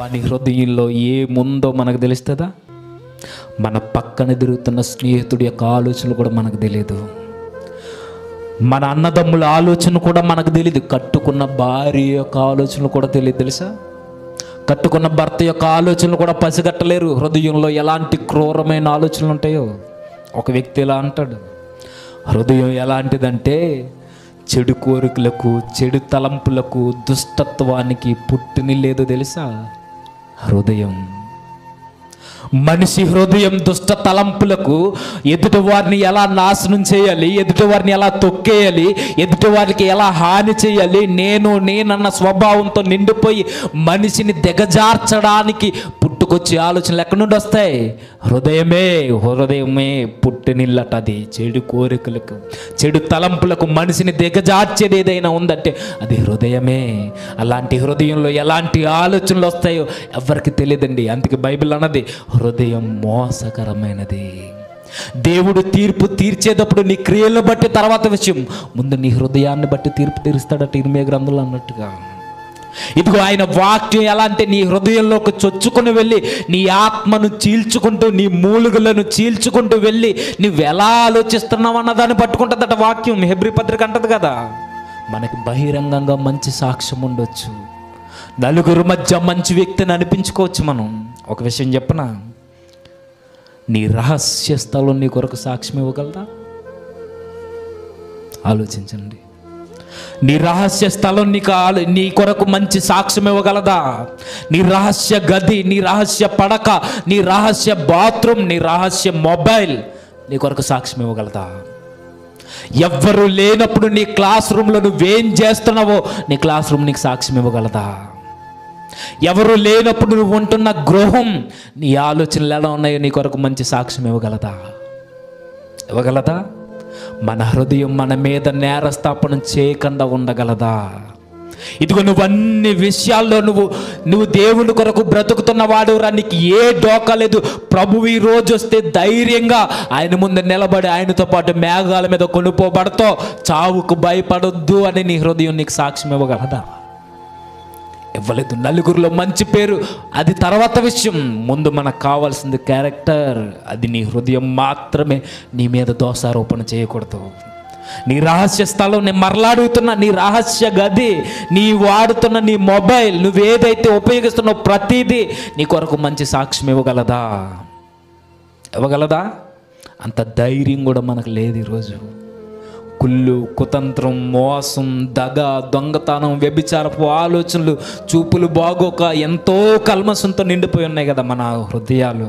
వాని హృదయంలో ఏముందో మనకు తెలుస్తుందా మన పక్కన తిరుగుతున్న స్నేహితుడి యొక్క ఆలోచనలు కూడా మనకు తెలియదు మన అన్నదమ్ముల ఆలోచన కూడా మనకు తెలియదు కట్టుకున్న భార్య యొక్క ఆలోచనలు కూడా తెలియదు తెలుసా కట్టుకున్న భర్త యొక్క ఆలోచనలు కూడా పసిగట్టలేరు హృదయంలో ఎలాంటి క్రూరమైన ఆలోచనలు ఉంటాయో ఒక వ్యక్తి ఇలా అంటాడు హృదయం ఎలాంటిదంటే చెడు కోరికలకు చెడు తలంపులకు దుష్టత్వానికి పుట్టిని లేదు తెలుసా హృదయం మనిషి హృదయం దుష్ట తలంపులకు ఎదుటి వారిని ఎలా నాశనం చేయాలి ఎదుటి వారిని ఎలా తొక్కేయాలి ఎదుటి వారికి ఎలా హాని చేయాలి నేను నేనన్న స్వభావంతో నిండిపోయి మనిషిని దిగజార్చడానికి పుట్టుకొచ్చే ఆలోచనలు ఎక్కడి నుండి వస్తాయి హృదయమే హృదయమే పుట్టినిల్లట అది చెడు కోరికలకు చెడు తలంపులకు మనిషిని దిగజార్చేది ఏదైనా ఉందంటే అది హృదయమే అలాంటి హృదయంలో ఎలాంటి ఆలోచనలు వస్తాయో ఎవరికి తెలియదండి అందుకే బైబిల్ అన్నది హృదయం మోసకరమైనది దేవుడు తీర్పు తీర్చేటప్పుడు నీ క్రియలను బట్టి తర్వాత విషయం ముందు నీ హృదయాన్ని బట్టి తీర్పు తీరుస్తాడట ఇరిమే గ్రంథంలో అన్నట్టుగా ఇదిగో ఆయన వాక్యం ఎలా అంటే నీ హృదయంలోకి చొచ్చుకుని వెళ్ళి నీ ఆత్మను చీల్చుకుంటూ నీ మూలుగులను చీల్చుకుంటూ వెళ్ళి నువ్వు ఎలా ఆలోచిస్తున్నావు అన్న దాన్ని పట్టుకుంటుందట వాక్యం హెబ్రి పత్రిక అంటది కదా మనకి బహిరంగంగా మంచి సాక్ష్యం ఉండొచ్చు నలుగురు మధ్య మంచి వ్యక్తిని అనిపించుకోవచ్చు మనం ఒక విషయం చెప్పనా నీ రహస్య స్థలం నీ కొరకు సాక్ష్యం ఇవ్వగలదా ఆలోచించండి నీ రహస్య స్థలం నీకు ఆలో- నీ కొరకు మంచి సాక్ష్యం ఇవ్వగలదా నీ రహస్య గది నీ రహస్య పడక నీ రహస్య బాత్రూమ్ నీ రహస్య మొబైల్ నీ కొరకు సాక్ష్యం ఇవ్వగలదా ఎవ్వరు లేనప్పుడు నీ క్లాస్ రూమ్లో నువ్వేం చేస్తున్నావో నీ క్లాస్ రూమ్ నీకు సాక్ష్యం ఇవ్వగలదా ఎవరు లేనప్పుడు నువ్వు ఉంటున్న గృహం నీ ఆలోచనలు ఎలా ఉన్నాయో నీ కొరకు మంచి సాక్ష్యం ఇవ్వగలదా ఇవ్వగలదా మన హృదయం మన మీద నేరస్థాపనం చేయకుండా ఉండగలదా ఇదిగో నువ్వు అన్ని విషయాల్లో నువ్వు నువ్వు దేవుని కొరకు బ్రతుకుతున్న వాడు రా నీకు ఏ డోకా లేదు ప్రభువు ఈ రోజు వస్తే ధైర్యంగా ఆయన ముందు నిలబడి ఆయనతో పాటు మేఘాల మీద కొనుక్కోబడతో చావుకు భయపడొద్దు అని నీ హృదయం నీకు సాక్ష్యం ఇవ్వగలదా ఇవ్వలేదు నలుగురిలో మంచి పేరు అది తర్వాత విషయం ముందు మనకు కావాల్సింది క్యారెక్టర్ అది నీ హృదయం మాత్రమే నీ మీద దోషారోపణ చేయకూడదు నీ రహస్య స్థలం నేను మరలాడుతున్న నీ రహస్య గది నీ వాడుతున్న నీ మొబైల్ నువ్వేదైతే ఉపయోగిస్తున్నావు ప్రతిదీ నీ కొరకు మంచి సాక్ష్యం ఇవ్వగలదా ఇవ్వగలదా అంత ధైర్యం కూడా మనకు లేదు ఈరోజు కుళ్ళు కుతంత్రం మోసం దగ దొంగతనం వ్యభిచారపు ఆలోచనలు చూపులు బాగోక ఎంతో కల్మసంతో నిండిపోయి ఉన్నాయి కదా మన హృదయాలు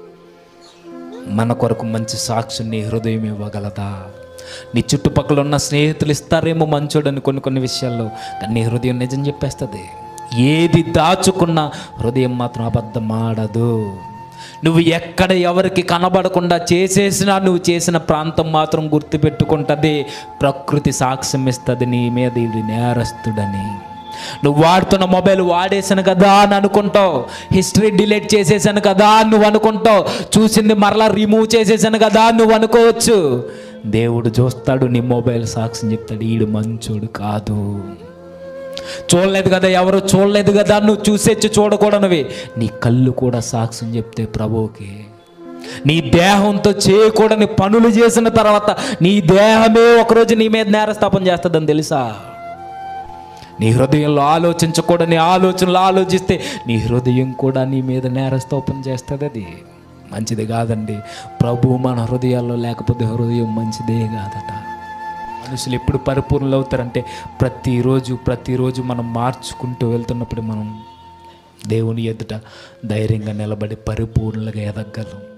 మన కొరకు మంచి సాక్షి నీ హృదయం ఇవ్వగలదా నీ చుట్టుపక్కల ఉన్న స్నేహితులు ఇస్తారేమో మంచోడని కొన్ని కొన్ని విషయాల్లో కానీ నీ హృదయం నిజం చెప్పేస్తుంది ఏది దాచుకున్నా హృదయం మాత్రం అబద్ధం ఆడదు నువ్వు ఎక్కడ ఎవరికి కనబడకుండా చేసేసినా నువ్వు చేసిన ప్రాంతం మాత్రం గుర్తుపెట్టుకుంటుంది ప్రకృతి సాక్ష్యం ఇస్తుంది నీ మీద ఇది నేరస్తుడని నువ్వు వాడుతున్న మొబైల్ వాడేసాను కదా అని అనుకుంటావు హిస్టరీ డిలీట్ చేసేసాను కదా అని నువ్వు అనుకుంటావు చూసింది మరలా రిమూవ్ చేసేసాను కదా అని నువ్వు అనుకోవచ్చు దేవుడు చూస్తాడు నీ మొబైల్ సాక్ష్యం చెప్తాడు ఈడు మంచోడు కాదు చూడలేదు కదా ఎవరు చూడలేదు కదా నువ్వు చూసేచ్చి చూడకూడనివి నీ కళ్ళు కూడా సాక్ష్యం చెప్తే ప్రభువుకి నీ దేహంతో చేయకూడని పనులు చేసిన తర్వాత నీ దేహమే ఒకరోజు నీ మీద నేరస్థాపన చేస్తుందని తెలుసా నీ హృదయంలో ఆలోచించకూడని ఆలోచనలు ఆలోచిస్తే నీ హృదయం కూడా నీ మీద నేరస్థాపన చేస్తుంది అది మంచిది కాదండి ప్రభు మన హృదయాల్లో లేకపోతే హృదయం మంచిదే కాదట మనుషులు ఎప్పుడు పరిపూర్ణలు అవుతారంటే ప్రతిరోజు ప్రతిరోజు మనం మార్చుకుంటూ వెళ్తున్నప్పుడు మనం దేవుని ఎదుట ధైర్యంగా నిలబడి పరిపూర్ణలుగా ఎదగలం